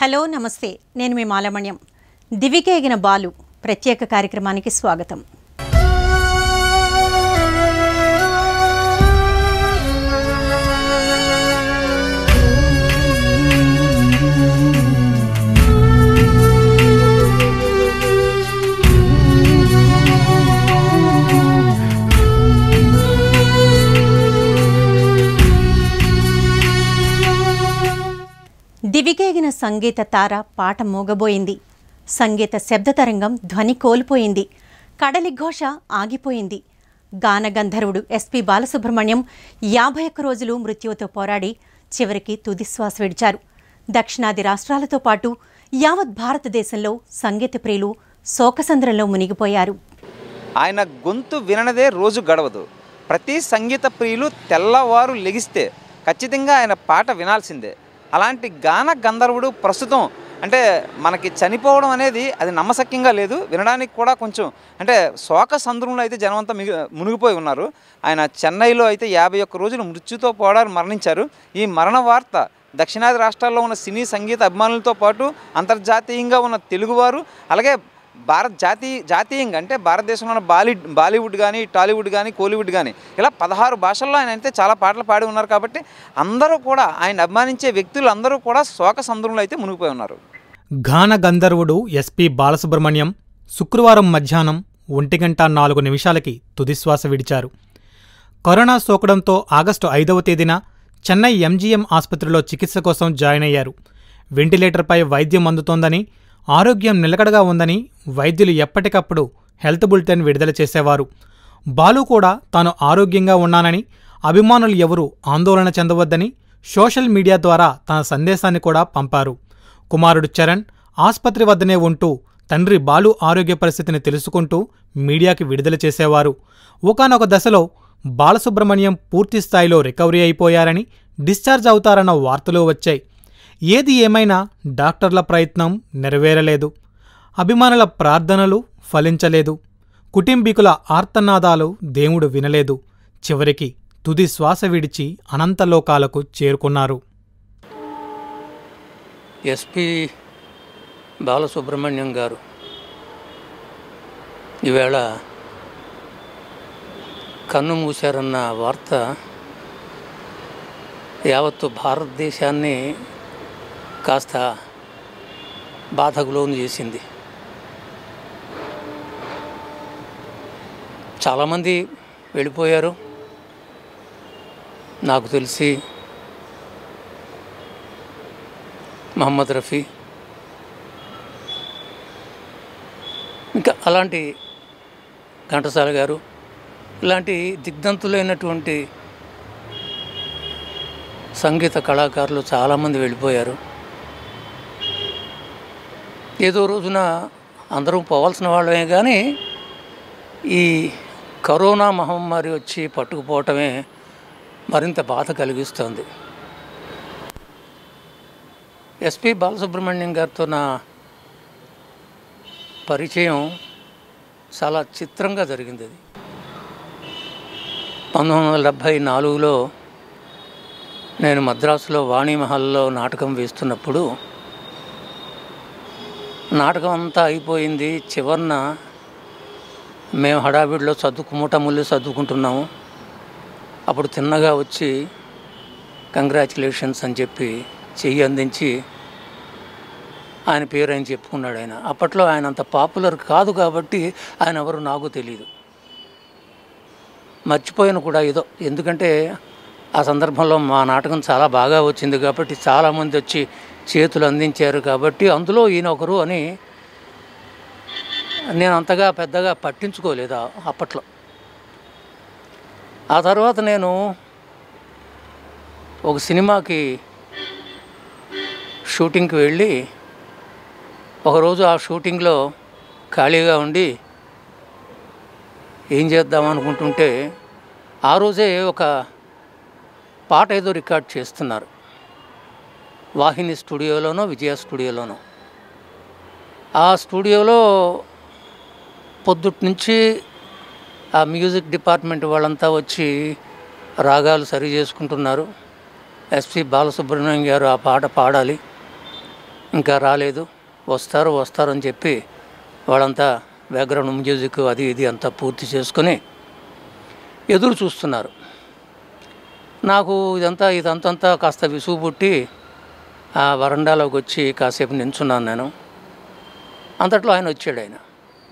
hello నమస్తే నేను మీ మాలమణ్యం దివికేగిన బాలు ప్రత్యేక కార్యక్రమానికి స్వాగతం దివికేగిన సంగీత తార పాట మోగబోయింది సంగీత శబ్దతరంగం ధ్వని కోల్పోయింది కడలి ఘోష ఆగిపోయింది గానగంధర్వుడు ఎస్పి బాలసుబ్రహ్మణ్యం యాభై ఒక్క రోజులు మృత్యువుతో పోరాడి చివరికి తుదిశ్వాస విడిచారు దక్షిణాది రాష్ట్రాలతో పాటు యావత్ భారతదేశంలో సంగీత ప్రియులు శోకసంద్రంలో మునిగిపోయారు ఆయన గొంతు విననదే రోజు గడవదు ప్రతి సంగీత ప్రియులు తెల్లవారు లెగిస్తే ఖచ్చితంగా ఆయన పాట వినాల్సిందే అలాంటి గాన గంధర్వుడు ప్రస్తుతం అంటే మనకి చనిపోవడం అనేది అది నమ్మశక్యంగా లేదు వినడానికి కూడా కొంచెం అంటే శోక సంద్రంలో అయితే జనమంతా మిగి మునిగిపోయి ఉన్నారు ఆయన చెన్నైలో అయితే యాభై ఒక్క రోజులు మృత్యుతో పోవడానికి మరణించారు ఈ మరణ వార్త దక్షిణాది రాష్ట్రాల్లో ఉన్న సినీ సంగీత అభిమానులతో పాటు అంతర్జాతీయంగా ఉన్న తెలుగువారు అలాగే భారత్ జాతీయ జాతీయంగా అంటే భారతదేశంలో ఉన్న బాలీ బాలీవుడ్ కానీ టాలీవుడ్ కానీ కోలీవుడ్ కానీ ఇలా పదహారు భాషల్లో ఆయన అయితే చాలా పాటలు పాడి ఉన్నారు కాబట్టి అందరూ కూడా ఆయన అభిమానించే వ్యక్తులు అందరూ కూడా శోక సంద్రంలో అయితే మునిగిపోయి ఉన్నారు గాన గంధర్వుడు ఎస్పి బాలసుబ్రహ్మణ్యం శుక్రవారం మధ్యాహ్నం ఒంటి గంట నాలుగు నిమిషాలకి తుదిశ్వాస విడిచారు కరోనా సోకడంతో ఆగస్టు ఐదవ తేదీన చెన్నై ఎంజీఎం ఆసుపత్రిలో చికిత్స కోసం జాయిన్ అయ్యారు వెంటిలేటర్పై వైద్యం అందుతోందని ఆరోగ్యం నిలకడగా ఉందని వైద్యులు ఎప్పటికప్పుడు హెల్త్ బులెటిన్ విడుదల చేసేవారు బాలు కూడా తాను ఆరోగ్యంగా ఉన్నానని అభిమానులు ఎవరూ ఆందోళన చెందవద్దని సోషల్ మీడియా ద్వారా తన సందేశాన్ని కూడా పంపారు కుమారుడు చరణ్ ఆస్పత్రి వద్దనే ఉంటూ తండ్రి బాలు ఆరోగ్య పరిస్థితిని తెలుసుకుంటూ మీడియాకి విడుదల చేసేవారు ఒకానొక దశలో బాలసుబ్రహ్మణ్యం పూర్తి స్థాయిలో రికవరీ అయిపోయారని డిశ్చార్జ్ అవుతారన్న వార్తలు వచ్చాయి ఏది ఏమైనా డాక్టర్ల ప్రయత్నం నెరవేరలేదు అభిమానుల ప్రార్థనలు ఫలించలేదు కుటుంబీకుల ఆర్తనాదాలు దేవుడు వినలేదు చివరికి తుది శ్వాస విడిచి అనంతలోకాలకు చేరుకున్నారు ఎస్పి బాలసుబ్రహ్మణ్యం గారు ఈవేళ కన్ను మూశారన్న వార్త యావత్తు భారతదేశాన్ని కాస్త బాధకు లోను చేసింది చాలామంది వెళ్ళిపోయారు నాకు తెలిసి మహమ్మద్ రఫీ ఇంకా అలాంటి ఘంటసాల గారు ఇలాంటి దిగ్ధంతులైనటువంటి సంగీత కళాకారులు చాలామంది వెళ్ళిపోయారు ఏదో రోజున అందరం పోవాల్సిన వాళ్ళమే కానీ ఈ కరోనా మహమ్మారి వచ్చి పట్టుకుపోవటమే మరింత బాధ కలిగిస్తుంది ఎస్పి బాలసుబ్రహ్మణ్యం గారితో నా పరిచయం చాలా చిత్రంగా జరిగింది అది పంతొమ్మిది వందల డెబ్భై నాలుగులో నేను మద్రాసులో వాణిమహల్లో నాటకం వేస్తున్నప్పుడు నాటకం అంతా అయిపోయింది చివరిన మేము హడావిడిలో చదువుకు మూటముళ్ళు చదువుకుంటున్నాము అప్పుడు తిన్నగా వచ్చి కంగ్రాచులేషన్స్ అని చెప్పి చెయ్యి అందించి ఆయన పేరు ఆయన చెప్పుకున్నాడు ఆయన అప్పట్లో ఆయన అంత పాపులర్ కాదు కాబట్టి ఆయన ఎవరు నాకు తెలియదు మర్చిపోయాను కూడా ఏదో ఎందుకంటే ఆ సందర్భంలో మా నాటకం చాలా బాగా వచ్చింది కాబట్టి చాలామంది వచ్చి చేతులు అందించారు కాబట్టి అందులో ఈయన ఒకరు అని నేను అంతగా పెద్దగా పట్టించుకోలేదు ఆ- అప్పట్లో ఆ తర్వాత నేను ఒక సినిమాకి షూటింగ్కి వెళ్ళి ఒకరోజు ఆ షూటింగ్లో ఖాళీగా ఉండి ఏం చేద్దాం అనుకుంటుంటే ఆ రోజే ఒక పాట ఏదో రికార్డ్ చేస్తున్నారు వాహిని స్టూడియోలోనో విజయ స్టూడియోలోనో ఆ స్టూడియోలో పొద్దుటి నుంచి ఆ మ్యూజిక్ డిపార్ట్మెంట్ వాళ్ళంతా వచ్చి రాగాలు సరి చేసుకుంటున్నారు ఎస్పి బాలసుబ్రహ్మణ్యం గారు ఆ పాట పాడాలి ఇంకా రాలేదు వస్తారు వస్తారు అని చెప్పి వాళ్ళంతా బ్యాక్గ్రౌండ్ మ్యూజిక్ అది ఇది అంతా పూర్తి చేసుకొని ఎదురు చూస్తున్నారు నాకు ఇదంతా ఇదంతంతా కాస్త విసుగు పుట్టి ఆ వరండాలోకి వచ్చి కాసేపు నించున్నాను నేను అంతట్లో ఆయన వచ్చాడు ఆయన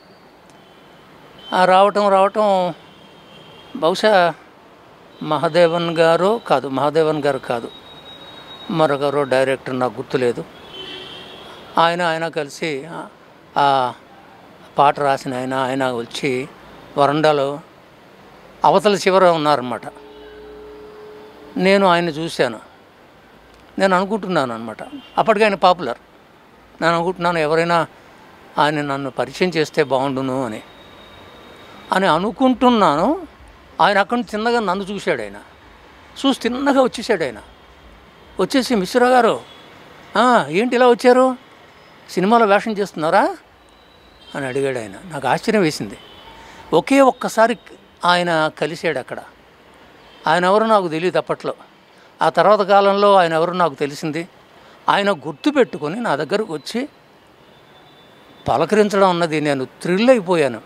ఆ రావటం రావటం బహుశా మహాదేవన్ గారు కాదు మహాదేవన్ గారు కాదు మరొకరు డైరెక్టర్ నాకు గుర్తులేదు ఆయన ఆయన కలిసి ఆ- ఆ పాట రాసిన ఆయన ఆయన వచ్చి వరండాలో అవతల చివర ఉన్నారన్నమాట నేను ఆయన చూశాను నేను అనుకుంటున్నాను అనమాట అప్పటికి ఆయన పాపులర్ నేను అనుకుంటున్నాను ఎవరైనా ఆయన నన్ను పరిచయం చేస్తే బాగుండును అని అని అనుకుంటున్నాను ఆయన అక్కడి నుంచి తిన్నగా నన్ను చూశాడు ఆయన చూసి తిన్నగా వచ్చేసాడు ఆయన వచ్చేసి మిశ్రా గారు "ఆ, ఏంటి ఇలా వచ్చారు సినిమాలో వేషం చేస్తున్నారా అని అడిగాడు ఆయన నాకు ఆశ్చర్యం వేసింది ఒకే ఒక్కసారి ఆయన కలిశాడు అక్కడ ఆయన ఎవరో నాకు తెలియదు అప్పట్లో ఆ తర్వాత కాలంలో ఆయన ఎవరో నాకు తెలిసింది ఆయన గుర్తు పెట్టుకొని నా దగ్గరకు వచ్చి పలకరించడం అన్నది నేను థ్రిల్ అయిపోయాను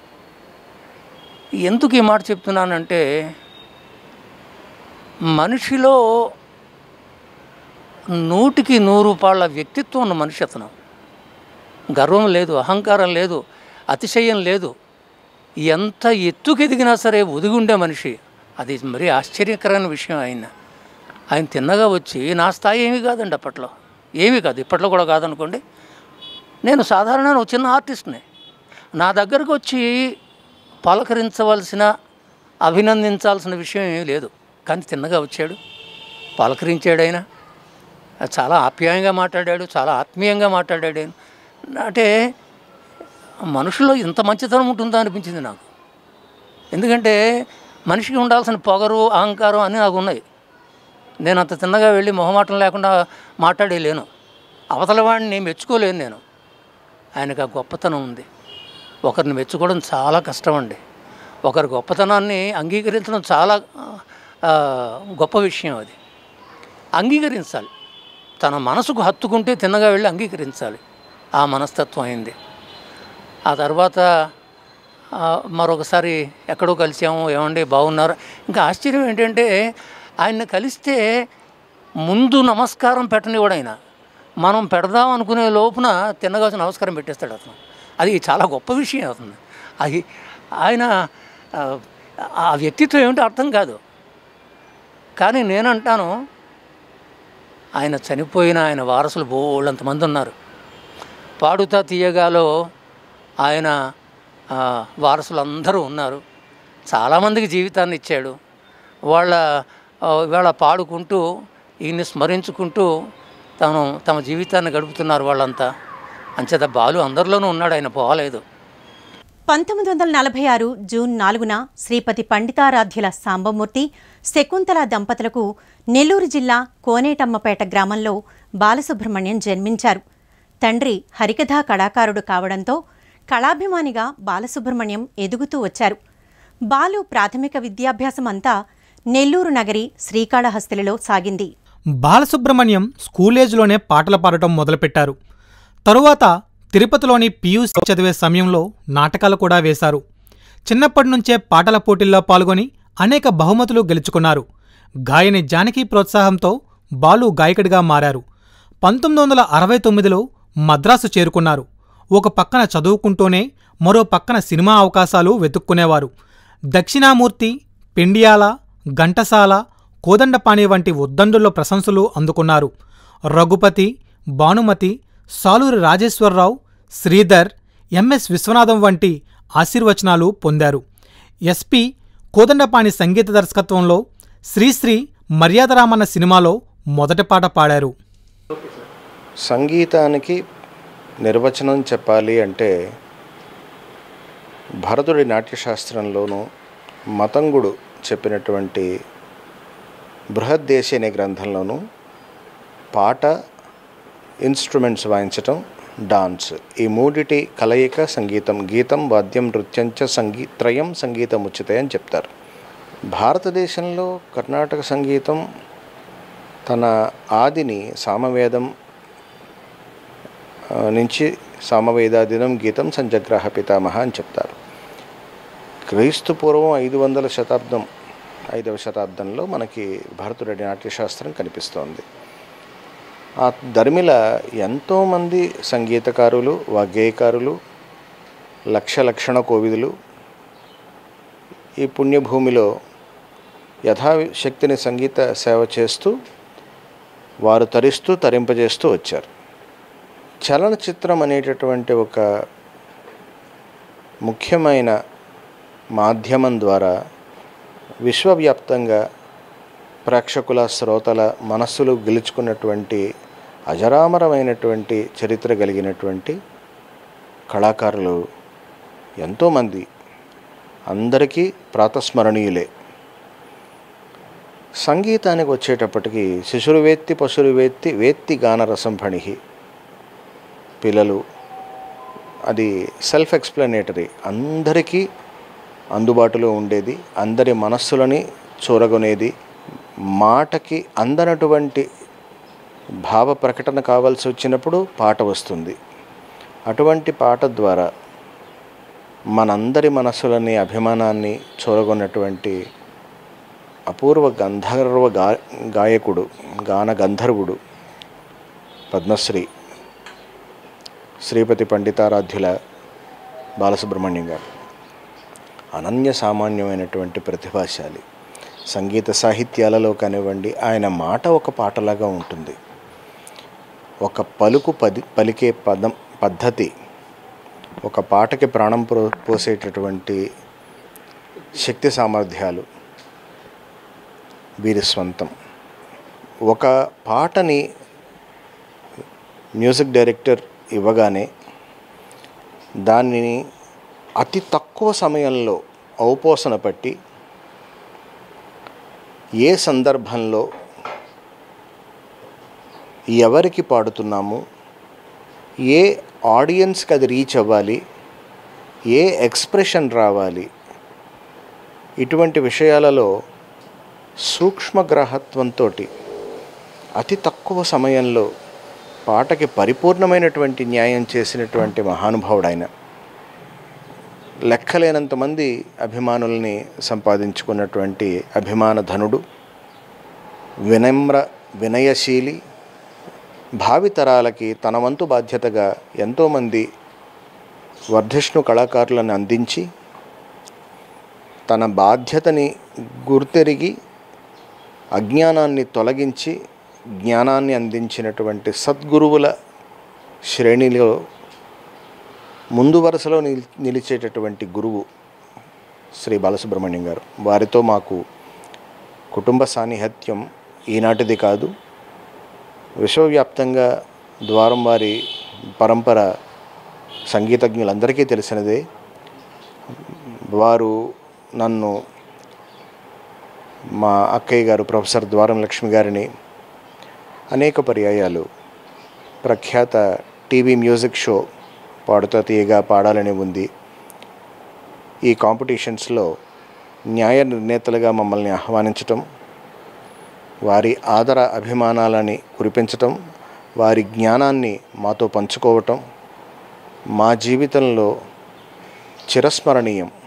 ఎందుకు ఈ మాట చెప్తున్నానంటే మనిషిలో నూటికి నూరు పాళ్ళ వ్యక్తిత్వం ఉన్న మనిషి అతను గర్వం లేదు అహంకారం లేదు అతిశయం లేదు ఎంత ఎత్తుకు ఎదిగినా సరే ఒదిగి ఉండే మనిషి అది మరీ ఆశ్చర్యకరమైన విషయం ఆయన ఆయన తిన్నగా వచ్చి నా స్థాయి ఏమీ కాదండి అప్పట్లో ఏమీ కాదు ఇప్పట్లో కూడా కాదనుకోండి నేను సాధారణ ఒక చిన్న ఆర్టిస్ట్ని నా దగ్గరకు వచ్చి పలకరించవలసిన అభినందించాల్సిన విషయం ఏమీ లేదు కానీ తిన్నగా వచ్చాడు పలకరించాడు ఆయన చాలా ఆప్యాయంగా మాట్లాడాడు చాలా ఆత్మీయంగా మాట్లాడాడు ఆయన అంటే మనుషుల్లో ఇంత మంచితనం ఉంటుందా అనిపించింది నాకు ఎందుకంటే మనిషికి ఉండాల్సిన పొగరు అహంకారం అన్నీ నాకు ఉన్నాయి నేను అంత తిన్నగా వెళ్ళి మొహమాటం లేకుండా మాట్లాడలేను అవతల వాడిని మెచ్చుకోలేను నేను ఆయనకు ఆ గొప్పతనం ఉంది ఒకరిని మెచ్చుకోవడం చాలా కష్టం అండి ఒకరి గొప్పతనాన్ని అంగీకరించడం చాలా ఆ, గొప్ప విషయం అది అంగీకరించాలి తన మనసుకు హత్తుకుంటే తిన్నగా వెళ్ళి అంగీకరించాలి ఆ మనస్తత్వం అయింది ఆ తర్వాత ఆ, మరొకసారి ఎక్కడో కలిసాము ఏమండి బాగున్నారు ఇంకా ఆశ్చర్యం ఏంటంటే ఆయన్ని కలిస్తే ముందు నమస్కారం పెట్టనివాడు ఆయన మనం పెడదాం అనుకునే లోపున తిన్నగా వచ్చి నమస్కారం పెట్టేస్తాడు అతను అది చాలా గొప్ప విషయం అవుతుంది అది ఆయన ఆ, ఆ వ్యక్తిత్వం ఏమిటో అర్థం కాదు కానీ నేనంటాను ఆయన చనిపోయిన ఆయన వారసులు బోళ్ళంతమంది ఉన్నారు పాడుతా తీయగాలో ఆయన ఆ, వారసులు అందరూ ఉన్నారు చాలామందికి జీవితాన్ని ఇచ్చాడు వాళ్ళ ఆ, ఇవాళ పాడుకుంటూ ఈయన్ని స్మరించుకుంటూ తను తమ జీవితాన్ని గడుపుతున్నారు వాళ్ళంతా అంచేత బాలు అందరిలోనూ ఉన్నాడు ఆయన పోలేదు పంతొమ్మిది వందల నలభై ఆరు జూన్ నాలుగున శ్రీపతి పండితారాధ్యుల సాంబమూర్తి శకుంతల దంపతులకు నెల్లూరు జిల్లా కోనేటమ్మపేట గ్రామంలో బాలసుబ్రహ్మణ్యం జన్మించారు తండ్రి హరికథా కళాకారుడు కావడంతో కళాభిమానిగా బాలసుబ్రహ్మణ్యం ఎదుగుతూ వచ్చారు బాలు ప్రాథమిక విద్యాభ్యాసం అంతా నెల్లూరు నగరి శ్రీకాళహస్తిలో సాగింది బాలసుబ్రహ్మణ్యం స్కూల్ ఏజ్లోనే పాటలు పాడటం మొదలుపెట్టారు తరువాత తిరుపతిలోని పియూసీ చదివే సమయంలో నాటకాలు కూడా వేశారు చిన్నప్పటి నుంచే పాటల పోటీల్లో పాల్గొని అనేక బహుమతులు గెలుచుకున్నారు గాయని జానకి ప్రోత్సాహంతో బాలు గాయకుడిగా మారారు పంతొమ్మిది వందల అరవై తొమ్మిదిలో మద్రాసు చేరుకున్నారు ఒక పక్కన చదువుకుంటూనే మరో పక్కన సినిమా అవకాశాలు వెతుక్కునేవారు దక్షిణామూర్తి పెండియాల ఘంటసాల కోదండపాణి వంటి ఉద్దండుల్లో ప్రశంసలు అందుకున్నారు రఘుపతి భానుమతి సాలూరి రాజేశ్వరరావు శ్రీధర్ ఎంఎస్ విశ్వనాథం వంటి ఆశీర్వచనాలు పొందారు ఎస్పి కోదండపాణి సంగీత దర్శకత్వంలో శ్రీశ్రీ మర్యాదరామన్న సినిమాలో మొదటి పాట పాడారు సంగీతానికి నిర్వచనం చెప్పాలి అంటే భరతుడి నాట్యశాస్త్రంలోనూ మతంగుడు చెప్పినటువంటి బృహద్దేశి అనే గ్రంథంలోనూ పాట ఇన్స్ట్రుమెంట్స్ వాయించటం డాన్స్ ఈ మూడిటి కలయిక సంగీతం గీతం వాద్యం నృత్యంచ సంగీ త్రయం సంగీతం ఉచితే అని చెప్తారు భారతదేశంలో కర్ణాటక సంగీతం తన ఆదిని సామవేదం ఆ, నుంచి సామవేదాదినం గీతం సంజగ్రహ పితామహ అని చెప్తారు క్రీస్తు పూర్వం ఐదు వందల శతాబ్దం ఐదవ శతాబ్దంలో మనకి భరతుడి నాట్యశాస్త్రం కనిపిస్తోంది ఆ ధర్మిల ఎంతోమంది సంగీతకారులు వాగ్గేయకారులు లక్ష లక్షణ కోవిదులు ఈ పుణ్యభూమిలో యథాశక్తిని సంగీత సేవ చేస్తూ వారు తరిస్తూ తరింపజేస్తూ వచ్చారు చలనచిత్రం అనేటటువంటి ఒక ముఖ్యమైన మాధ్యమం ద్వారా విశ్వవ్యాప్తంగా ప్రేక్షకుల శ్రోతల మనస్సులు గెలుచుకున్నటువంటి అజరామరమైనటువంటి చరిత్ర కలిగినటువంటి కళాకారులు ఎంతోమంది అందరికీ ప్రాతస్మరణీయులే సంగీతానికి వచ్చేటప్పటికి శిశురు వేత్తి పశురు వేత్తి వేత్తి గానరసం ఫణిహి పిల్లలు అది సెల్ఫ్ ఎక్స్ప్లెనేటరీ అందరికీ అందుబాటులో ఉండేది అందరి మనస్సులని చూరగొనేది మాటకి అందనటువంటి భావ ప్రకటన కావాల్సి వచ్చినప్పుడు పాట వస్తుంది అటువంటి పాట ద్వారా మనందరి మనస్సులని అభిమానాన్ని చూరగొన్నటువంటి అపూర్వ గంధర్వ గా గాయకుడు గాన గంధర్వుడు పద్మశ్రీ శ్రీపతి పండితారాధ్యుల బాలసుబ్రహ్మణ్యం గారు అనన్య సామాన్యమైనటువంటి ప్రతిభాశాలి సంగీత సాహిత్యాలలో కానివ్వండి ఆయన మాట ఒక పాటలాగా ఉంటుంది ఒక పలుకు పది పలికే పదం పద్ధతి ఒక పాటకి ప్రాణం పో పోసేటటువంటి శక్తి సామర్థ్యాలు వీరి స్వంతం ఒక పాటని మ్యూజిక్ డైరెక్టర్ ఇవ్వగానే దానిని అతి తక్కువ సమయంలో ఔపోసన పట్టి ఏ సందర్భంలో ఎవరికి పాడుతున్నాము ఏ ఆడియన్స్కి అది రీచ్ అవ్వాలి ఏ ఎక్స్ప్రెషన్ రావాలి ఇటువంటి విషయాలలో సూక్ష్మగ్రాహత్వంతో అతి తక్కువ సమయంలో పాటకి పరిపూర్ణమైనటువంటి న్యాయం చేసినటువంటి మహానుభావుడు ఆయన లెక్కలేనంతమంది అభిమానుల్ని సంపాదించుకున్నటువంటి అభిమాన ధనుడు వినమ్ర వినయశీలి భావితరాలకి తన వంతు బాధ్యతగా ఎంతోమంది వర్ధిష్ణు కళాకారులను అందించి తన బాధ్యతని గుర్తెరిగి అజ్ఞానాన్ని తొలగించి జ్ఞానాన్ని అందించినటువంటి సద్గురువుల శ్రేణిలో ముందు వరుసలో నిల్ నిలిచేటటువంటి గురువు శ్రీ బాలసుబ్రహ్మణ్యం గారు వారితో మాకు కుటుంబ సాన్నిహిత్యం ఈనాటిది కాదు విశ్వవ్యాప్తంగా ద్వారం వారి పరంపర సంగీతజ్ఞులందరికీ తెలిసినదే వారు నన్ను మా అక్కయ్య గారు ప్రొఫెసర్ ద్వారం లక్ష్మి గారిని అనేక పర్యాయాలు ప్రఖ్యాత టీవీ మ్యూజిక్ షో పాడుతా తీయగా పాడాలని ఉంది ఈ కాంపిటీషన్స్లో న్యాయ నిర్ణేతలుగా మమ్మల్ని ఆహ్వానించటం వారి ఆదర అభిమానాలని కురిపించటం వారి జ్ఞానాన్ని మాతో పంచుకోవటం మా జీవితంలో చిరస్మరణీయం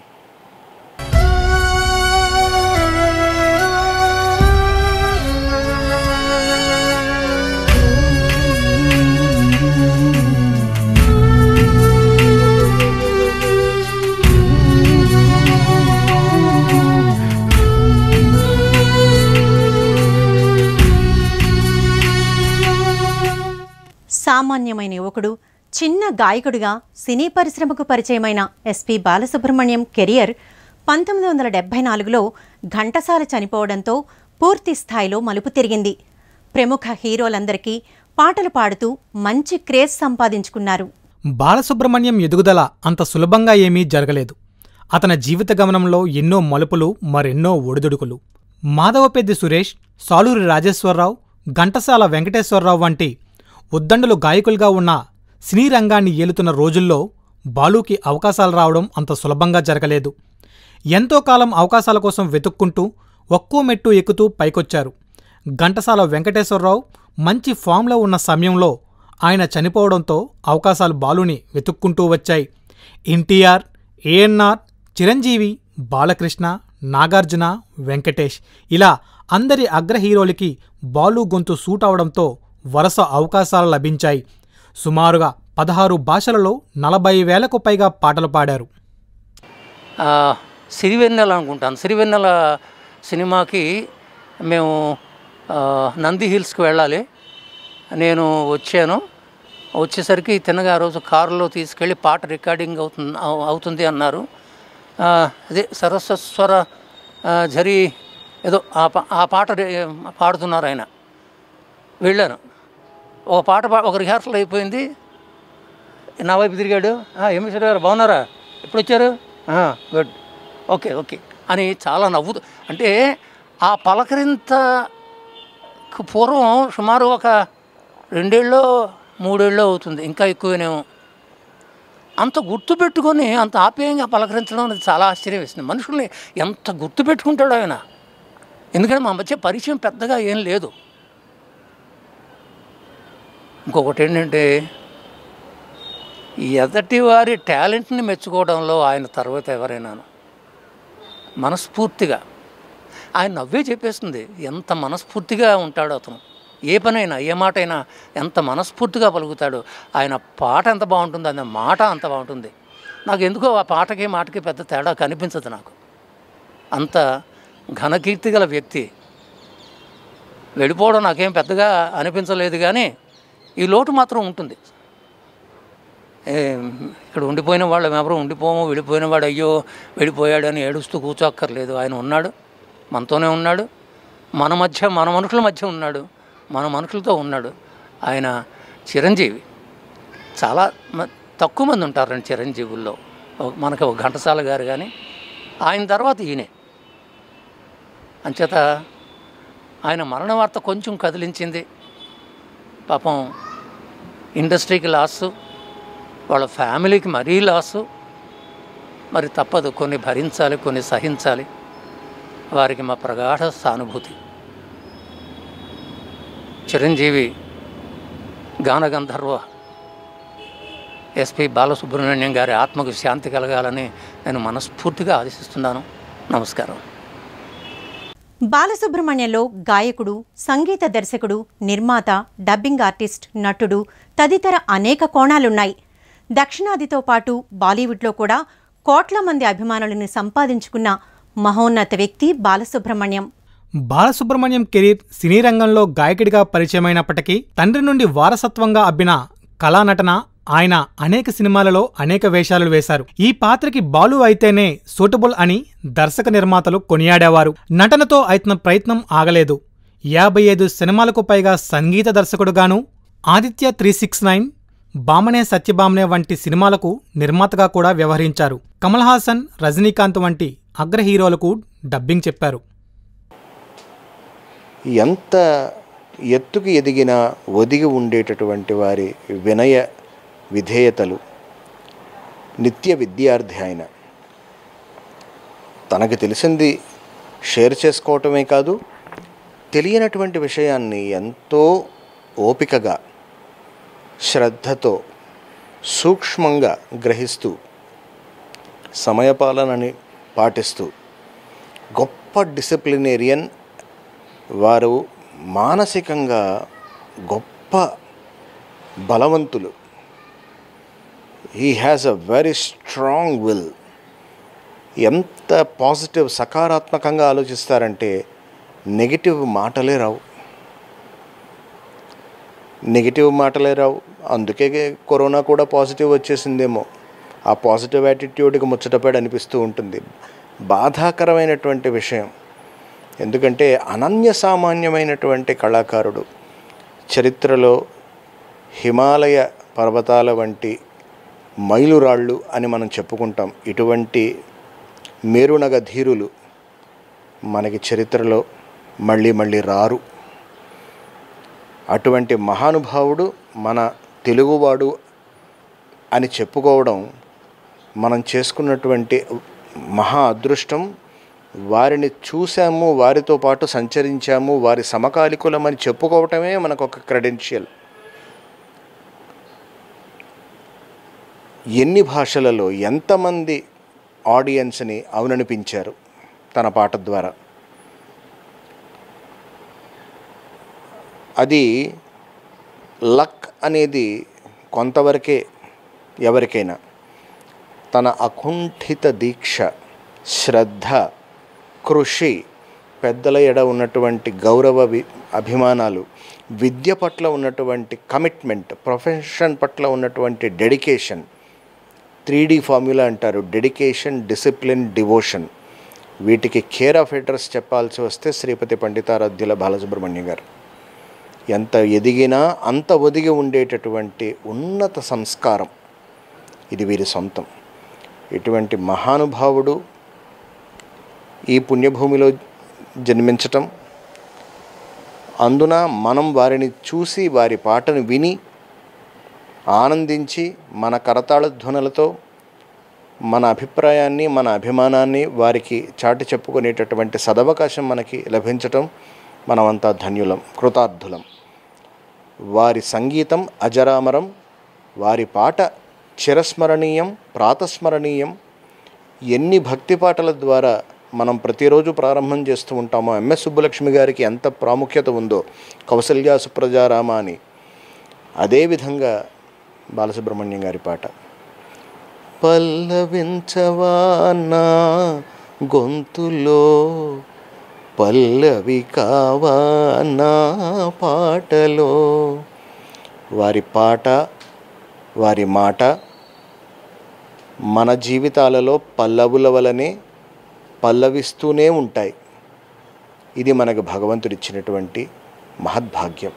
సామాన్యమైన యువకుడు చిన్న గాయకుడిగా సినీ పరిశ్రమకు పరిచయమైన ఎస్పి బాలసుబ్రహ్మణ్యం కెరియర్ పంతొమ్మిది వందల డెబ్బై నాలుగులో ఘంటసాల చనిపోవడంతో పూర్తి స్థాయిలో మలుపు తిరిగింది ప్రముఖ హీరోలందరికీ పాటలు పాడుతూ మంచి క్రేజ్ సంపాదించుకున్నారు బాలసుబ్రహ్మణ్యం ఎదుగుదల అంత సులభంగా ఏమీ జరగలేదు అతని జీవిత గమనంలో ఎన్నో మలుపులు మరెన్నో ఒడిదుడుకులు మాధవపెద్ది సురేష్ సాలూరి రాజేశ్వరరావు ఘంటసాల వెంకటేశ్వరరావు వంటి ఉద్దండులు గాయకులుగా ఉన్న సినీ రంగాన్ని ఏలుతున్న రోజుల్లో బాలుకి అవకాశాలు రావడం అంత సులభంగా జరగలేదు ఎంతో కాలం అవకాశాల కోసం వెతుక్కుంటూ ఒక్కో మెట్టు ఎక్కుతూ పైకొచ్చారు ఘంటసాల వెంకటేశ్వరరావు మంచి ఫామ్లో ఉన్న సమయంలో ఆయన చనిపోవడంతో అవకాశాలు బాలుని వెతుక్కుంటూ వచ్చాయి ఎన్టీఆర్ ఏఎన్ఆర్ చిరంజీవి బాలకృష్ణ నాగార్జున వెంకటేష్ ఇలా అందరి అగ్ర హీరోలకి బాలు గొంతు సూట్ అవడంతో వరుస అవకాశాలు లభించాయి సుమారుగా పదహారు భాషలలో నలభై వేలకు పైగా పాటలు పాడారు ఆ, సిరివెన్నెల అనుకుంటాను సిరివెన్నెల సినిమాకి మేము ఆ, నంది హిల్స్కి వెళ్ళాలి నేను వచ్చాను వచ్చేసరికి తిన్నగా ఆ రోజు కారులో తీసుకెళ్ళి పాట రికార్డింగ్ అవుతుంది అవు- అవుతుంది అన్నారు ఆ, అదే సరస్వస్వర ఆ, జరి ఏదో ఆ పా- ఆ పాట రి- పాడుతున్నారు ఆయన వెళ్ళాను ఒక పాట పా ఒక రిహార్సల్ అయిపోయింది నా వైపు తిరిగాడు ఏమేశ్వర గారు బాగున్నారా ఎప్పుడు వచ్చారు గుడ్ ఓకే ఓకే అని చాలా నవ్వుతూ అంటే ఆ పలకరింత పూర్వం సుమారు ఒక రెండేళ్ళు మూడేళ్ళు అవుతుంది ఇంకా ఎక్కువనేమో అంత గుర్తుపెట్టుకొని అంత ఆప్యాయంగా పలకరించడం అనేది చాలా ఆశ్చర్యం వేసింది మనుషుల్ని ఎంత గుర్తుపెట్టుకుంటాడు ఆయన ఎందుకంటే మా మధ్య పరిచయం పెద్దగా ఏం లేదు ఇంకొకటి ఏంటంటే ఎదటి వారి టాలెంట్ని మెచ్చుకోవడంలో ఆయన తర్వాత ఎవరైనాను మనస్ఫూర్తిగా ఆయన నవ్వే చెప్పేస్తుంది ఎంత మనస్ఫూర్తిగా ఉంటాడో అతను ఏ పనైనా ఏ మాట అయినా ఎంత మనస్ఫూర్తిగా పలుకుతాడు ఆయన పాట ఎంత బాగుంటుంది ఆయన మాట అంత బాగుంటుంది నాకు ఎందుకో ఆ పాటకి మాటకి పెద్ద తేడా కనిపించదు నాకు అంత ఘనకీర్తి గల వ్యక్తి వెళ్ళిపోవడం నాకేం పెద్దగా అనిపించలేదు కానీ ఈ లోటు మాత్రం ఉంటుంది ఏ, ఇక్కడ ఉండిపోయిన వాళ్ళం ఎవరు ఉండిపోము వెళ్ళిపోయిన వాడు అయ్యో వెళ్ళిపోయాడు అని ఏడుస్తూ కూర్చోక్కర్లేదు ఆయన ఉన్నాడు మనతోనే ఉన్నాడు మన మధ్య మన మనుషుల మధ్య ఉన్నాడు మన మనుషులతో ఉన్నాడు ఆయన చిరంజీవి చాలా మ- తక్కువ మంది ఉంటారండి చిరంజీవుల్లో ఓ- మనకి ఒక ఘంటసాల గారు కానీ ఆయన తర్వాత ఈయనే అంచేత ఆయన మరణ వార్త కొంచెం కదిలించింది పాపం ఇండస్ట్రీకి లాస్ వాళ్ళ ఫ్యామిలీకి మరీ లాసు మరి తప్పదు కొన్ని భరించాలి కొన్ని సహించాలి వారికి మా ప్రగాఢ సానుభూతి చిరంజీవి గానగంధర్వ ఎస్పి బాలసుబ్రహ్మణ్యం గారి ఆత్మకు శాంతి కలగాలని నేను మనస్ఫూర్తిగా ఆశిస్తున్నాను నమస్కారం బాలసుబ్రహ్మణ్యంలో గాయకుడు సంగీత దర్శకుడు నిర్మాత డబ్బింగ్ ఆర్టిస్ట్ నటుడు తదితర అనేక కోణాలున్నాయి దక్షిణాదితో పాటు బాలీవుడ్లో కూడా కోట్ల మంది అభిమానులను సంపాదించుకున్న మహోన్నత వ్యక్తి బాలసుబ్రహ్మణ్యం బాలసుబ్రహ్మణ్యం కెరీర్ సినీ రంగంలో గాయకుడిగా పరిచయమైనప్పటికీ తండ్రి నుండి వారసత్వంగా అబ్బిన కళానటన ఆయన అనేక సినిమాలలో అనేక వేషాలు వేశారు ఈ పాత్రకి బాలు అయితేనే సూటబుల్ అని దర్శక నిర్మాతలు కొనియాడేవారు నటనతో అయిన ప్రయత్నం ఆగలేదు యాభై ఐదు సినిమాలకు పైగా సంగీత దర్శకుడుగాను ఆదిత్య త్రీ సిక్స్ నైన్ బామనే సత్యబామనే వంటి సినిమాలకు నిర్మాతగా కూడా వ్యవహరించారు కమల్ హాసన్ రజనీకాంత్ వంటి అగ్ర హీరోలకు డబ్బింగ్ చెప్పారు ఎంత ఎత్తుకు ఎదిగినా ఒదిగి ఉండేటటువంటి వారి వినయ విధేయతలు నిత్య విద్యార్థి ఆయన తనకు తెలిసింది షేర్ చేసుకోవటమే కాదు తెలియనటువంటి విషయాన్ని ఎంతో ఓపికగా శ్రద్ధతో సూక్ష్మంగా గ్రహిస్తూ సమయపాలనని పాటిస్తూ గొప్ప డిసిప్లినేరియన్ వారు మానసికంగా గొప్ప బలవంతులు he has a very strong will ఎంత పాజిటివ్ సకారాత్మకంగా ఆలోచిస్తారంటే నెగిటివ్ మాటలే రావు నెగిటివ్ మాటలే రావు అందుకే కరోనా కూడా పాజిటివ్ వచ్చేసిందేమో ఆ పాజిటివ్ యాటిట్యూడ్కి ముచ్చటపడి అనిపిస్తూ ఉంటుంది బాధాకరమైనటువంటి విషయం ఎందుకంటే అనన్య సామాన్యమైనటువంటి కళాకారుడు చరిత్రలో హిమాలయ పర్వతాల వంటి మైలురాళ్ళు అని మనం చెప్పుకుంటాం ఇటువంటి మేరునగ ధీరులు మనకి చరిత్రలో మళ్ళీ మళ్ళీ రారు అటువంటి మహానుభావుడు మన తెలుగువాడు అని చెప్పుకోవడం మనం చేసుకున్నటువంటి మహా అదృష్టం వారిని చూసాము వారితో పాటు సంచరించాము వారి సమకాలికులమని చెప్పుకోవటమే మనకు ఒక క్రెడెన్షియల్ ఎన్ని భాషలలో ఎంతమంది ఆడియన్స్ని అవుననిపించారు తన పాట ద్వారా అది లక్ అనేది కొంతవరకే ఎవరికైనా తన అకుంఠిత దీక్ష శ్రద్ధ కృషి పెద్దల ఎడ ఉన్నటువంటి గౌరవ వి- అభిమానాలు విద్య పట్ల ఉన్నటువంటి కమిట్మెంట్ ప్రొఫెషన్ పట్ల ఉన్నటువంటి డెడికేషన్ త్రీ డి ఫార్ములా అంటారు డెడికేషన్ డిసిప్లిన్ డివోషన్ వీటికి కేర్ ఆఫ్ అడ్రస్ చెప్పాల్సి వస్తే శ్రీపతి పండితారాధ్యుల బాలసుబ్రహ్మణ్యం గారు ఎంత ఎదిగినా అంత ఒదిగి ఉండేటటువంటి ఉన్నత సంస్కారం ఇది వీరి సొంతం ఇటువంటి మహానుభావుడు ఈ పుణ్యభూమిలో జన్మించటం అందున మనం వారిని చూసి వారి పాటను విని ఆనందించి మన కరతాళ ధ్వనులతో మన అభిప్రాయాన్ని మన అభిమానాన్ని వారికి చాటి చెప్పుకునేటటువంటి సదవకాశం మనకి లభించటం మనమంతా ధన్యులం కృతార్థులం వారి సంగీతం అజరామరం వారి పాట చిరస్మరణీయం ప్రాతస్మరణీయం ఎన్ని భక్తి పాటల ద్వారా మనం ప్రతిరోజు ప్రారంభం చేస్తూ ఉంటామో ఎంఎస్ సుబ్బలక్ష్మి గారికి ఎంత ప్రాముఖ్యత ఉందో కౌసల్య సుప్రజారామ అని అదేవిధంగా బాలసుబ్రహ్మణ్యం గారి పాట పల్లవించవా నా గొంతులో పల్లవి కావా నా పాటలో వారి పాట వారి మాట మన జీవితాలలో పల్లవుల వలనే పల్లవిస్తూనే ఉంటాయి ఇది మనకు భగవంతుడిచ్చినటువంటి మహద్భాగ్యం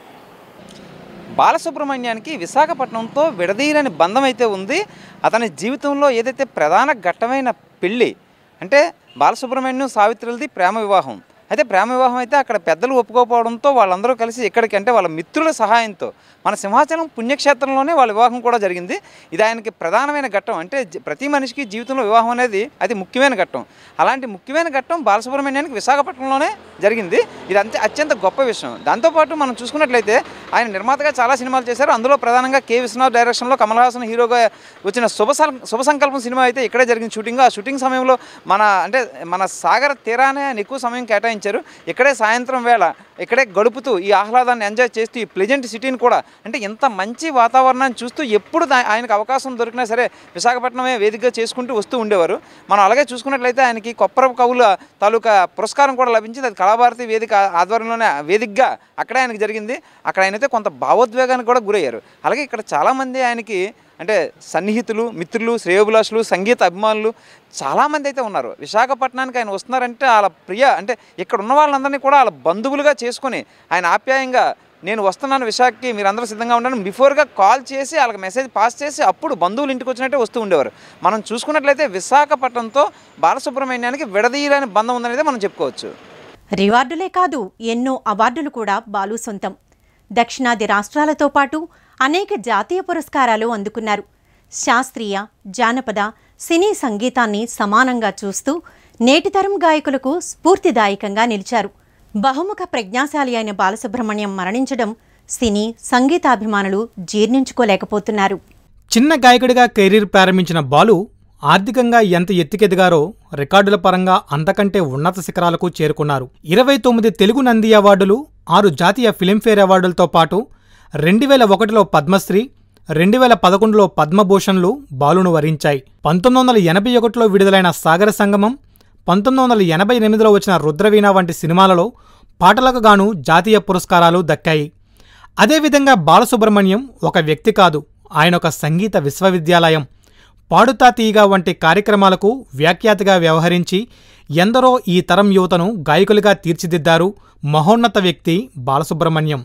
బాలసుబ్రహ్మణ్యానికి విశాఖపట్నంతో విడదీయని బంధం అయితే ఉంది అతని జీవితంలో ఏదైతే ప్రధాన ఘట్టమైన పెళ్ళి అంటే బాలసుబ్రహ్మణ్యం సావిత్రులది ప్రేమ వివాహం అయితే ప్రేమ వివాహం అయితే అక్కడ పెద్దలు ఒప్పుకోకపోవడంతో వాళ్ళందరూ కలిసి ఇక్కడికి అంటే వాళ్ళ మిత్రుల సహాయంతో మన సింహాచలం పుణ్యక్షేత్రంలోనే వాళ్ళ వివాహం కూడా జరిగింది ఇది ఆయనకి ప్రధానమైన ఘట్టం అంటే జ- ప్రతి మనిషికి జీవితంలో వివాహం అనేది అది ముఖ్యమైన ఘట్టం అలాంటి ముఖ్యమైన ఘట్టం బాలసుబ్రహ్మణ్యానికి విశాఖపట్నంలోనే జరిగింది ఇది అంతే అత్యంత గొప్ప విషయం దాంతోపాటు మనం చూసుకున్నట్లయితే ఆయన నిర్మాతగా చాలా సినిమాలు చేశారు అందులో ప్రధానంగా కే విశ్వనాథ్ డైరెక్షన్లో కమల్ హాసన్ హీరోగా వచ్చిన శుభ సం- శుభ సంకల్పం సినిమా అయితే ఇక్కడే జరిగిన షూటింగ్ ఆ షూటింగ్ సమయంలో మన అంటే మన సాగర తీరానే ఆయన ఎక్కువ సమయం కేటాయించారు ఇక్కడే సాయంత్రం వేళ ఇక్కడే గడుపుతూ ఈ ఆహ్లాదాన్ని ఎంజాయ్ చేస్తూ ఈ ప్లెజెంట్ సిటీని కూడా అంటే ఇంత మంచి వాతావరణాన్ని చూస్తూ ఎప్పుడు దా- ఆయనకు అవకాశం దొరికినా సరే విశాఖపట్నమే వేదికగా చేసుకుంటూ వస్తూ ఉండేవారు మనం అలాగే చూసుకున్నట్లయితే ఆయనకి కొప్పర కవుల తాలూకా పురస్కారం కూడా లభించింది అది కళాభారతి వేదిక ఆధ్వర్యంలోనే వేదికగా అక్కడే ఆయనకి జరిగింది అక్కడ ఆయనైతే కొంత భావోద్వేగానికి కూడా గురయ్యారు అలాగే ఇక్కడ చాలామంది ఆయనకి అంటే సన్నిహితులు మిత్రులు శ్రేయోభిలాషులు సంగీత అభిమానులు చాలామంది అయితే ఉన్నారు విశాఖపట్నానికి ఆయన వస్తున్నారంటే వాళ్ళ ప్రియ అంటే ఇక్కడ ఉన్న వాళ్ళందరినీ కూడా వాళ్ళ బంధువులుగా చేసుకొని ఆయన ఆప్యాయంగా నేను వస్తున్నాను విశాఖకి మీరందరూ సిద్ధంగా ఉండండి బిఫోర్గా కాల్ చేసి వాళ్ళకి మెసేజ్ పాస్ చేసి అప్పుడు బంధువులు ఇంటికి వచ్చినట్టే వస్తూ ఉండేవారు మనం చూసుకున్నట్లయితే విశాఖపట్నంతో బాలసుబ్రహ్మణ్యానికి విడదీయలేని బంధం ఉందనేది మనం చెప్పుకోవచ్చు రివార్డులే కాదు ఎన్నో అవార్డులు కూడా బాలు సొంతం దక్షిణాది రాష్ట్రాలతో పాటు అనేక జాతీయ పురస్కారాలు అందుకున్నారు శాస్త్రీయ జానపద సినీ సంగీతాన్ని సమానంగా చూస్తూ నేటితరం గాయకులకు స్ఫూర్తిదాయకంగా నిలిచారు బహుముఖ ప్రజ్ఞాశాలి అయిన బాలసుబ్రహ్మణ్యం మరణించడం సినీ సంగీతాభిమానులు జీర్ణించుకోలేకపోతున్నారు చిన్న గాయకుడిగా కెరీర్ ప్రారంభించిన బాలు ఆర్థికంగా ఎంత ఎత్తుకెదిగారో రికార్డుల పరంగా అంతకంటే ఉన్నత శిఖరాలకు చేరుకున్నారు ఇరవై తొమ్మిది తెలుగు నంది అవార్డులు ఆరు జాతీయ ఫిలింఫేర్ అవార్డులతో పాటు రెండు వేల ఒకటిలో పద్మశ్రీ రెండు వేల పదకొండులో పద్మభూషణ్లు బాలును వరించాయి పంతొమ్మిది వందల ఎనభై ఒకటిలో విడుదలైన సాగర సంగమం పంతొమ్మిది వందల ఎనభై ఎనిమిదిలో వచ్చిన రుద్రవీణ వంటి సినిమాలలో పాటలకు గాను జాతీయ పురస్కారాలు దక్కాయి అదేవిధంగా బాలసుబ్రహ్మణ్యం ఒక వ్యక్తి కాదు ఆయన ఒక సంగీత విశ్వవిద్యాలయం పాడుతా తీయగా వంటి కార్యక్రమాలకు వ్యాఖ్యాతగా వ్యవహరించి ఎందరో ఈ తరం యువతను గాయకులుగా తీర్చిదిద్దారు మహోన్నత వ్యక్తి బాలసుబ్రహ్మణ్యం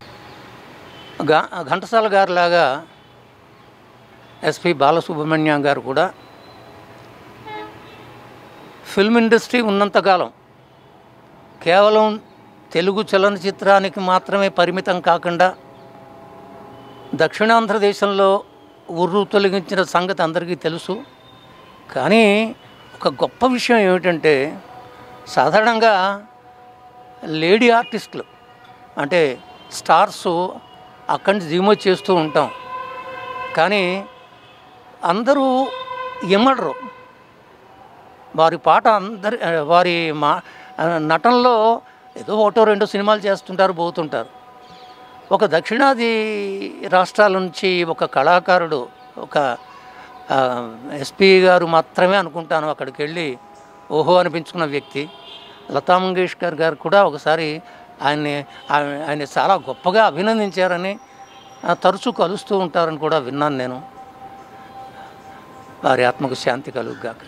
గా ఘంటసాల గారిలాగా ఎస్పి బాలసుబ్రహ్మణ్యం గారు కూడా ఫిల్మ్ ఇండస్ట్రీ ఉన్నంతకాలం కేవలం తెలుగు చలనచిత్రానికి మాత్రమే పరిమితం కాకుండా దక్షిణాంధ్రదేశంలో ఉర్రు తొలగించిన సంగతి అందరికీ తెలుసు కానీ ఒక గొప్ప విషయం ఏమిటంటే సాధారణంగా లేడీ ఆర్టిస్టులు అంటే స్టార్స్ అక్కడి నుంచి దిగుమతి చేస్తూ ఉంటాం కానీ అందరూ ఇమ్మడరు వారి పాట అందరి ఆ, వారి మా ఆ, నటనలో ఏదో ఒకటో రెండో సినిమాలు చేస్తుంటారు పోతుంటారు ఒక దక్షిణాది రాష్ట్రాల నుంచి ఒక కళాకారుడు ఒక ఎస్పీ గారు మాత్రమే అనుకుంటాను అక్కడికి వెళ్ళి ఓహో అనిపించుకున్న వ్యక్తి లతా మంగేష్కర్ గారు కూడా ఒకసారి ఆయన్ని ఆయన- ఆయన చాలా గొప్పగా అభినందించారని ఆ, తరచూ కలుస్తూ ఉంటారని కూడా విన్నాను నేను వారి ఆత్మకు శాంతి కలుగుగాక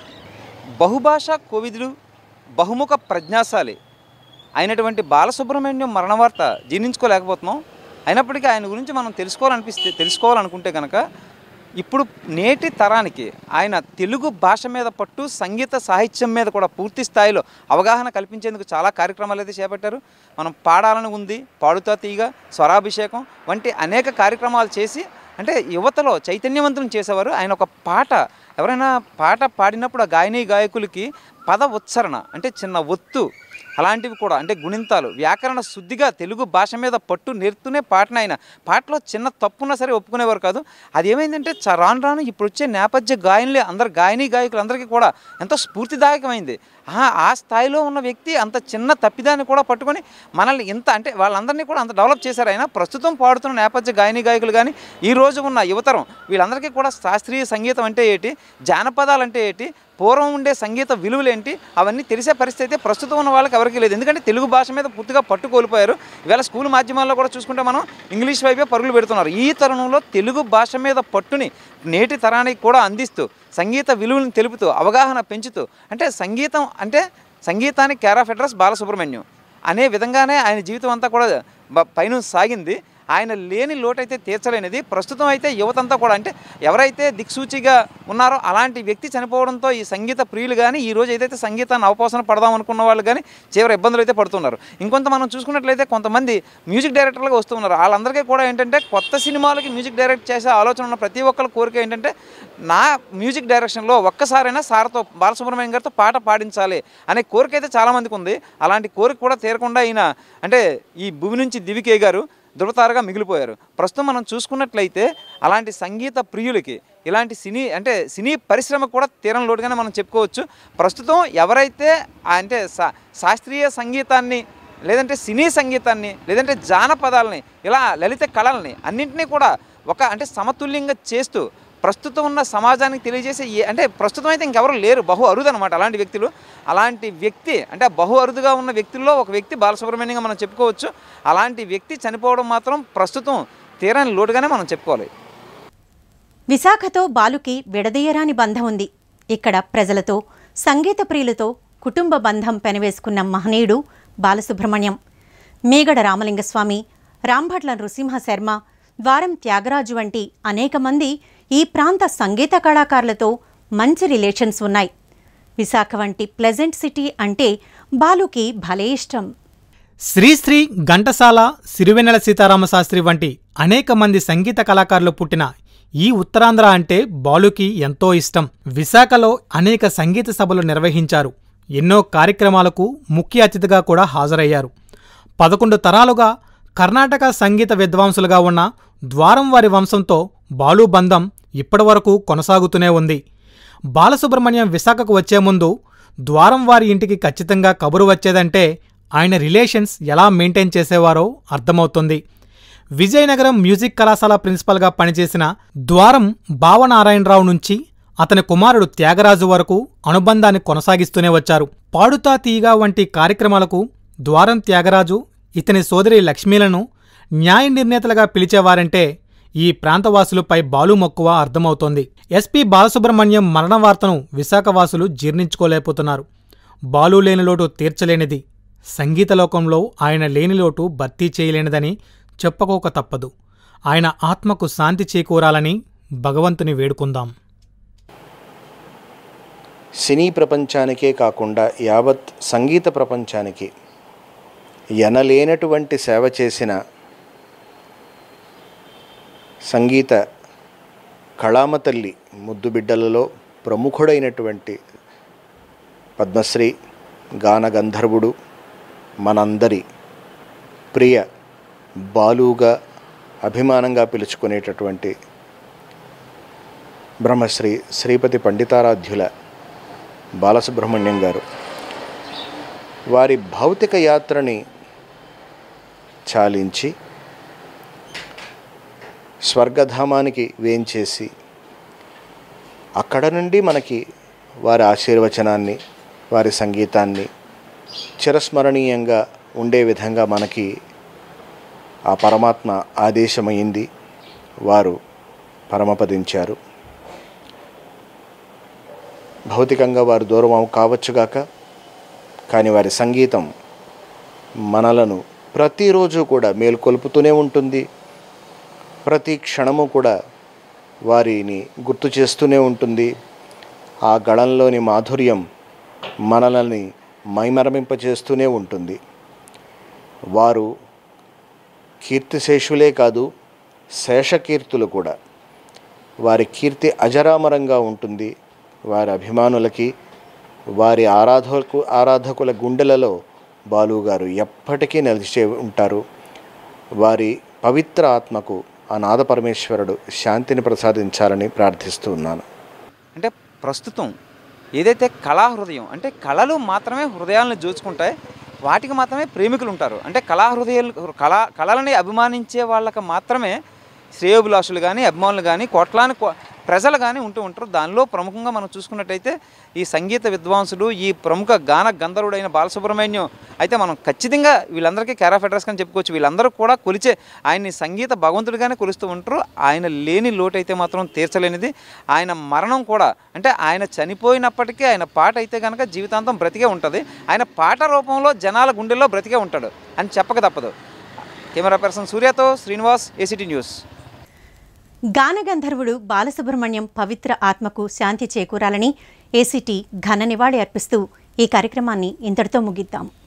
బహుభాషా కోవిదులు బహుముఖ ప్రజ్ఞాశాలి అయినటువంటి బాలసుబ్రహ్మణ్యం మరణ వార్త జీర్ణించుకోలేకపోతున్నాం అయినప్పటికీ ఆయన గురించి మనం తెలుసుకోవాలనిపిస్తే తెలుసుకోవాలనుకుంటే కనుక ఇప్పుడు నేటి తరానికి ఆయన తెలుగు భాష మీద పట్టు సంగీత సాహిత్యం మీద కూడా పూర్తి స్థాయిలో అవగాహన కల్పించేందుకు చాలా కార్యక్రమాలు అయితే చేపట్టారు మనం పాడాలని ఉంది పాడుతా తీగ స్వరాభిషేకం వంటి అనేక కార్యక్రమాలు చేసి అంటే యువతలో చైతన్యవంతం చేసేవారు ఆయన ఒక పాట ఎవరైనా పాట పాడినప్పుడు ఆ గాయని గాయకులకి పద ఉచ్చారణ అంటే చిన్న ఒత్తు అలాంటివి కూడా అంటే గుణింతాలు వ్యాకరణ శుద్ధిగా తెలుగు భాష మీద పట్టు నేర్తూనే పాటను ఆయన పాటలో చిన్న తప్పున్నా సరే ఒప్పుకునేవారు కాదు అది ఏమైందంటే చ- రాను రాను ఇప్పుడు వచ్చే నేపథ్య గాయనులే అందరు గాయని గాయకులందరికీ కూడా ఎంతో స్ఫూర్తిదాయకమైంది ఆ ఆ స్థాయిలో ఉన్న వ్యక్తి అంత చిన్న తప్పిదాన్ని కూడా పట్టుకొని మనల్ని ఇంత అంటే వాళ్ళందరినీ కూడా అంత డెవలప్ చేశారు ఆయన ప్రస్తుతం పాడుతున్న నేపథ్య గాయని గాయకులు కానీ ఈ రోజు ఉన్న యువతరం వీళ్ళందరికీ కూడా శాస్త్రీయ సంగీతం అంటే ఏంటి జానపదాలు అంటే ఏంటి పూర్వం ఉండే సంగీత విలువలేంటి అవన్నీ తెలిసే పరిస్థితి అయితే ప్రస్తుతం ఉన్న వాళ్ళకి ఎవరికీ లేదు ఎందుకంటే తెలుగు భాష మీద పూర్తిగా పట్టు కోల్పోయారు ఇవాళ స్కూల్ మాధ్యమాల్లో కూడా చూసుకుంటే మనం ఇంగ్లీష్ వైపే పరుగులు పెడుతున్నారు ఈ తరుణంలో తెలుగు భాష మీద పట్టుని నేటి తరానికి కూడా అందిస్తూ సంగీత విలువలను తెలుపుతూ అవగాహన పెంచుతూ అంటే సంగీతం అంటే సంగీతానికి కేర్ ఆఫ్ అడ్రస్ బాలసుబ్రహ్మణ్యం అనే విధంగానే ఆయన జీవితం అంతా కూడా బ- పైన సాగింది ఆయన లేని లోటైతే తీర్చలేనిది ప్రస్తుతం అయితే యువతంతా కూడా అంటే ఎవరైతే దిక్సూచిగా ఉన్నారో అలాంటి వ్యక్తి చనిపోవడంతో ఈ సంగీత ప్రియులు కానీ ఈ రోజు ఏదైతే సంగీతాన్ని అవపోసన పడదాం అనుకున్న వాళ్ళు కానీ తీవ్ర ఇబ్బందులు అయితే పడుతున్నారు ఇంకొంత మనం చూసుకున్నట్లయితే కొంతమంది మ్యూజిక్ డైరెక్టర్లుగా వస్తున్నారు వాళ్ళందరికీ కూడా ఏంటంటే కొత్త సినిమాలకి మ్యూజిక్ డైరెక్ట్ చేసే ఆలోచన ఉన్న ప్రతి ఒక్కరి కోరిక ఏంటంటే నా మ్యూజిక్ డైరెక్షన్లో ఒక్కసారైనా సార్తో బాలసుబ్రహ్మణ్యం గారితో పాట పాడించాలి అనే కోరిక అయితే చాలామందికి ఉంది అలాంటి కోరిక కూడా తీరకుండా ఈయన అంటే ఈ భూమి నుంచి దివికే గారు ధృవతారగా మిగిలిపోయారు ప్రస్తుతం మనం చూసుకున్నట్లయితే అలాంటి సంగీత ప్రియులకి ఇలాంటి సినీ అంటే సినీ పరిశ్రమ కూడా తీరం లోటుగానే మనం చెప్పుకోవచ్చు ప్రస్తుతం ఎవరైతే ఆ అంటే శా శాస్త్రీయ సంగీతాన్ని లేదంటే సినీ సంగీతాన్ని లేదంటే జానపదాలని ఇలా లలిత కళల్ని అన్నింటినీ కూడా ఒక అంటే సమతుల్యంగా చేస్తూ ప్రస్తుతం ఉన్న సమాజానికి తెలియజేసే ఏ అంటే ప్రస్తుతం అయితే ఇంకెవరు లేరు బహు అరుదు అనమాట అలాంటి వ్యక్తులు అలాంటి వ్యక్తి అంటే బహు అరుదుగా ఉన్న వ్యక్తుల్లో ఒక వ్యక్తి బాలసుబ్రహ్మణ్యంగా మనం చెప్పుకోవచ్చు అలాంటి వ్యక్తి చనిపోవడం మాత్రం ప్రస్తుతం తీరని లోటుగానే మనం చెప్పుకోవాలి విశాఖతో బాలుకి విడదీయరాని బంధం ఉంది ఇక్కడ ప్రజలతో సంగీత ప్రియులతో కుటుంబ బంధం పెనవేసుకున్న మహనీయుడు బాలసుబ్రహ్మణ్యం మేగడ రామలింగస్వామి రాంభట్ల నృసింహ శర్మ ద్వారం త్యాగరాజు వంటి అనేక మంది ఈ ప్రాంత సంగీత కళాకారులతో మంచి రిలేషన్స్ ఉన్నాయి విశాఖ వంటి ప్లెజెంట్ సిటీ అంటే బాలుకి భలే ఇష్టం శ్రీశ్రీ ఘంటసాల సిరివెన్నెల సీతారామ శాస్త్రి వంటి అనేక మంది సంగీత కళాకారులు పుట్టిన ఈ ఉత్తరాంధ్ర అంటే బాలుకి ఎంతో ఇష్టం విశాఖలో అనేక సంగీత సభలు నిర్వహించారు ఎన్నో కార్యక్రమాలకు ముఖ్య అతిథిగా కూడా హాజరయ్యారు పదకొండు తరాలుగా కర్ణాటక సంగీత విద్వాంసులుగా ఉన్న ద్వారం వారి వంశంతో బాలు బంధం ఇప్పటివరకు కొనసాగుతూనే ఉంది బాలసుబ్రహ్మణ్యం విశాఖకు వచ్చే ముందు ద్వారం వారి ఇంటికి ఖచ్చితంగా కబురు వచ్చేదంటే ఆయన రిలేషన్స్ ఎలా మెయింటైన్ చేసేవారో అర్థమవుతుంది విజయనగరం మ్యూజిక్ కళాశాల ప్రిన్సిపల్గా పనిచేసిన ద్వారం భావనారాయణరావు నుంచి అతని కుమారుడు త్యాగరాజు వరకు అనుబంధాన్ని కొనసాగిస్తూనే వచ్చారు పాడుతా తీగా వంటి కార్యక్రమాలకు ద్వారం త్యాగరాజు ఇతని సోదరి లక్ష్మీలను న్యాయ నిర్ణేతలుగా పిలిచేవారంటే ఈ ప్రాంతవాసులపై బాలు మక్కువ అర్థమవుతోంది ఎస్పీ బాలసుబ్రహ్మణ్యం మరణ వార్తను విశాఖవాసులు జీర్ణించుకోలేకపోతున్నారు బాలు లేని లోటు తీర్చలేనిది సంగీత లోకంలో ఆయన లేని లోటు భర్తీ చేయలేనిదని చెప్పుకోక తప్పదు ఆయన ఆత్మకు శాంతి చేకూరాలని భగవంతుని వేడుకుందాం సినీ ప్రపంచానికే కాకుండా యావత్ సంగీత ప్రపంచానికి ఎనలేనటువంటి సేవ చేసిన సంగీత కళామతల్లి ముద్దు బిడ్డలలో ప్రముఖుడైనటువంటి పద్మశ్రీ గాన గంధర్వుడు మనందరి ప్రియ బాలుగా అభిమానంగా పిలుచుకునేటటువంటి బ్రహ్మశ్రీ శ్రీపతి పండితారాధ్యుల బాలసుబ్రహ్మణ్యం గారు వారి భౌతిక యాత్రని చాలించి స్వర్గధామానికి వేంచేసి అక్కడ నుండి మనకి వారి ఆశీర్వచనాన్ని వారి సంగీతాన్ని చిరస్మరణీయంగా ఉండే విధంగా మనకి ఆ పరమాత్మ ఆదేశమైంది వారు పరమపదించారు భౌతికంగా వారు దూరం కావచ్చుగాక కానీ వారి సంగీతం మనలను ప్రతిరోజు కూడా మేల్కొల్పుతూనే ఉంటుంది ప్రతి క్షణము కూడా వారిని గుర్తు చేస్తూనే ఉంటుంది ఆ గళంలోని మాధుర్యం మనల్ని మైమరమింపచేస్తూనే ఉంటుంది వారు కీర్తిశేషులే కాదు శేషకీర్తులు కూడా వారి కీర్తి అజరామరంగా ఉంటుంది వారి అభిమానులకి వారి ఆరాధకు ఆరాధకుల గుండెలలో బాలుగారు ఎప్పటికీ నిలిచే ఉంటారు వారి పవిత్ర ఆత్మకు ఆ నాద పరమేశ్వరుడు శాంతిని ప్రసాదించాలని ప్రార్థిస్తూ ఉన్నాను అంటే ప్రస్తుతం ఏదైతే కళా హృదయం అంటే కళలు మాత్రమే హృదయాలను జోచుకుంటాయి వాటికి మాత్రమే ప్రేమికులు ఉంటారు అంటే కళా హృదయాలు కళా కళలని అభిమానించే వాళ్ళకి మాత్రమే శ్రేయోభిలాషులు కానీ అభిమానులు కానీ కోట్లాని కో- ప్రజలు కానీ ఉంటూ ఉంటారు దానిలో ప్రముఖంగా మనం చూసుకున్నట్టయితే ఈ సంగీత విద్వాంసుడు ఈ ప్రముఖ గాన గంధర్వుడైన బాలసుబ్రహ్మణ్యం అయితే మనం ఖచ్చితంగా వీళ్ళందరికీ క్యారా ఫెడరస్ అని చెప్పుకోవచ్చు వీళ్ళందరూ కూడా కొలిచే ఆయన్ని సంగీత భగవంతుడిగానే కొలుస్తూ ఉంటారు ఆయన లేని లోటు అయితే మాత్రం తీర్చలేనిది ఆయన మరణం కూడా అంటే ఆయన చనిపోయినప్పటికీ ఆయన పాట అయితే కనుక జీవితాంతం బ్రతికే ఉంటుంది ఆయన పాట రూపంలో జనాల గుండెల్లో బ్రతికే ఉంటాడు అని చెప్పక తప్పదు కెమెరా పర్సన్ సూర్యతో శ్రీనివాస్ ఏసీటీ న్యూస్ గానగంధర్వుడు బాలసుబ్రహ్మణ్యం పవిత్ర ఆత్మకు శాంతి చేకూరాలని ఏసీటీ ఘన నివాళి అర్పిస్తూ ఈ కార్యక్రమాన్ని ఇంతటితో ముగిద్దాం